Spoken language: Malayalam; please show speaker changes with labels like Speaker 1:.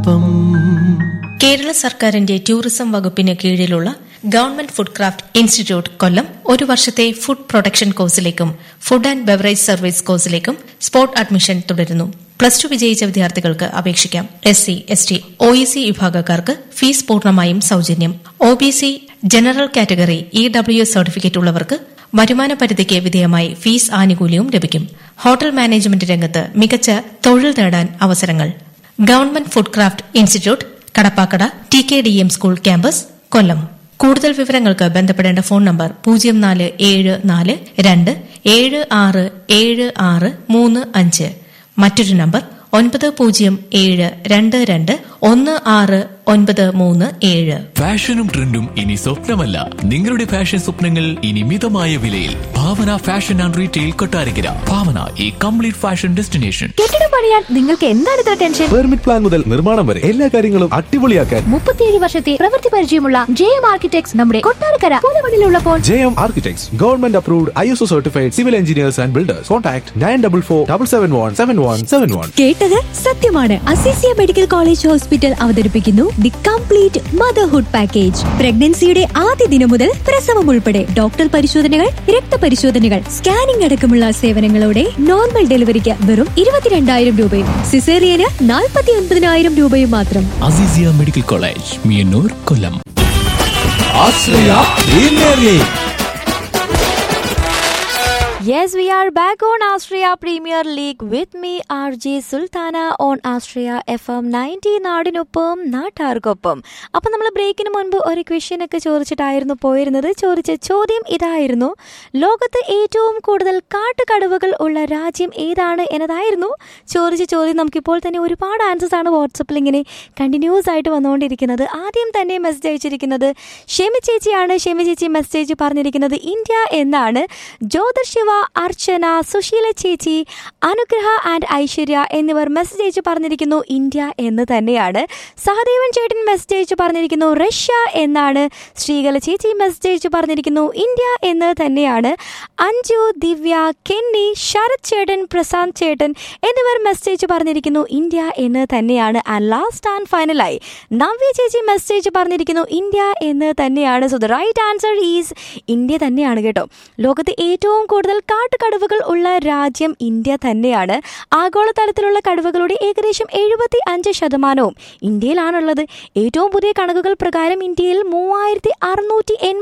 Speaker 1: ഒപ്പം
Speaker 2: കേരള സർക്കാരിന്റെ ടൂറിസം വകുപ്പിന് കീഴിലുള്ള government food craft institute Kollam ഒരു വർഷത്തെ ഫുഡ് പ്രൊഡക്ഷൻ കോഴ്സിലേക്കും ഫുഡ് ആൻഡ് ബെവറേജ് സർവീസ് കോഴ്സിലേക്കും സ്പോട്ട് അഡ്മിഷൻ തുടരുന്നു പ്ലസ് ടു വിജയിച്ച വിദ്യാർത്ഥികൾക്ക് അപേക്ഷിക്കാം S C S T O E C വിഭാഗക്കാർക്ക് ഫീസ് പൂർണ്ണമായും സൌജന്യം O B C general category E W certificate ഉള്ളവർക്ക് വരുമാന പരിധിക്ക് വിധേയമായി ഫീസ് ആനുകൂല്യവും ലഭിക്കും ഹോട്ടൽ മാനേജ്മെന്റ് രംഗത്ത് മികച്ച തൊഴിൽ നേടാൻ അവസരങ്ങൾ government food craft institute Kadappakada T K D M school campus Kollam കൂടുതൽ വിവരങ്ങൾക്ക് ബന്ധപ്പെടേണ്ട ഫോൺ നമ്പർ പൂജ്യം നാല് ഏഴ് നാല് രണ്ട് ഏഴ് ആറ് ഏഴ് ആറ് മൂന്ന് അഞ്ച് മറ്റൊരു നമ്പർ ഒൻപത് പൂജ്യം ഏഴ് രണ്ട് രണ്ട് ഒന്ന് ആറ് ഒൻപത് മൂന്ന് ഏഴ്
Speaker 3: ഫാഷനും ട്രെൻഡും ഇനി സ്വപ്നമല്ല നിങ്ങളുടെ ഫാഷൻ സ്വപ്നങ്ങൾ ഇനി മിതമായ വിലയിൽ Bhavana fashion and retail Kottarakkara Bhavana ഈ കംപ്ലീറ്റ് ഫാഷൻ ഡെസ്റ്റിനേഷൻ
Speaker 4: കെട്ടിടം പണിയാൻ നിങ്ങൾക്ക് എന്താണ് ഇത്ര ടെൻഷൻ
Speaker 5: പെർമിറ്റ് പ്ലാൻ മുതൽ നിർമ്മാണം വരെ എല്ലാ കാര്യങ്ങളും അടിപൊളിയാക്കാൻ
Speaker 4: മുപ്പത്തിയേഴ് വർഷത്തെ പ്രവൃത്തി പരിചയമുള്ള ജെ എം ആർക്കിടെക്ട്സ് നമ്മുടെ കൊട്ടാരക്കര പൂലമണിലുള്ളപ്പോൾ
Speaker 5: J M architects government approved I S O certified civil engineers and builders contact nine double four double seven one seven one seven one
Speaker 6: കേട്ടത് സത്യമാണ് അസിസിയ മെഡിക്കൽ കോളേജ് ഹോസ്പിറ്റൽ അവതരിപ്പിക്കുന്നു ദി കംപ്ലീറ്റ് മദർഹുഡ് പാക്കേജ് പ്രഗ്നൻസിയുടെ ആദ്യ ദിനം മുതൽ പ്രസവം ഉൾപ്പെടെ ഡോക്ടർ പരിശോധനകൾ രക്തപരിശോധനകൾ സ്കാനിംഗ് അടക്കമുള്ള സേവനങ്ങളോടെ നോർമൽ ഡെലിവറിക്ക് വെറും ഇരുപത്തിരണ്ടായിരം രൂപയും സിസേറിയന് നാൽപ്പത്തി ഒൻപതിനായിരം രൂപയും മാത്രം
Speaker 3: Azeezia medical college Meeyannoor Kollam
Speaker 4: Yes, we are back on Austria Premier League with me, RJ Sultana on Austria FM 90 നാടിനൊപ്പം നാട്ടാർക്കൊപ്പം അപ്പം നമ്മൾ ബ്രേക്കിന് മുൻപ് ഒരു ക്വസ്റ്റ്യൻ ഒക്കെ ചോദിച്ചിട്ടായിരുന്നു പോയിരുന്നത് ചോദിച്ച ചോദ്യം ഇതായിരുന്നു ലോകത്ത് ഏറ്റവും കൂടുതൽ കാട്ടുകടുവകൾ ഉള്ള രാജ്യം ഏതാണ് എന്നതായിരുന്നു ചോദിച്ച ചോദ്യം നമുക്കിപ്പോൾ തന്നെ ഒരുപാട് ആൻസേഴ്സ് ആണ് വാട്സപ്പിൽ ഇങ്ങനെ കണ്ടിന്യൂസ് ആയിട്ട് വന്നുകൊണ്ടിരിക്കുന്നത് ആദ്യം തന്നെ മെസ്സേജ് അയച്ചിരിക്കുന്നത് ഷെമി ചേച്ചിയാണ് ഷെമി ചേച്ചി മെസ്സേജ് പറഞ്ഞിരിക്കുന്നത് ഇന്ത്യ എന്നാണ് ജ്യോതിർശിവ അർച്ചന സുശീല ചേച്ചി അനുഗ്രഹ ആൻഡ് ഐശ്വര്യ എന്നിവർ മെസ്സേജ് അയച്ച് പറഞ്ഞിരിക്കുന്നു ഇന്ത്യ എന്ന് തന്നെയാണ് സഹദേവൻ ചേട്ടൻ മെസ്സേജ് അയച്ച് പറഞ്ഞിരിക്കുന്നു റഷ്യ എന്നാണ് ശ്രീകല ചേച്ചി മെസ്സേജ് അയച്ച് പറഞ്ഞിരിക്കുന്നു ഇന്ത്യ എന്ന് തന്നെയാണ് അഞ്ജു ദിവ്യ കെന്നി ശരത് ചേട്ടൻ പ്രശാന്ത് ചേട്ടൻ എന്നിവർ മെസ്സേജ് പറഞ്ഞിരിക്കുന്നു ഇന്ത്യ എന്ന് തന്നെയാണ് ആൻഡ് ലാസ്റ്റ് ആൻഡ് ഫൈനലായി നവ്യ ചേച്ചി മെസ്സേജ് പറഞ്ഞിരിക്കുന്നു ഇന്ത്യ എന്ന് തന്നെയാണ് so the right answer is India തന്നെയാണ് കേട്ടോ ലോകത്ത് ഏറ്റവും കൂടുതൽ കാട്ടുകടുവകൾ ഉള്ള രാജ്യം ഇന്ത്യ തന്നെയാണ് ആഗോളതലത്തിലുള്ള കടുവകളുടെ ഏകദേശം എഴുപത്തി അഞ്ച് ശതമാനവും ഇന്ത്യയിലാണുള്ളത് ഏറ്റവും പുതിയ കണക്കുകൾ പ്രകാരം ഇന്ത്യയിൽ മൂവായിരത്തി അറുന്നൂറ്റി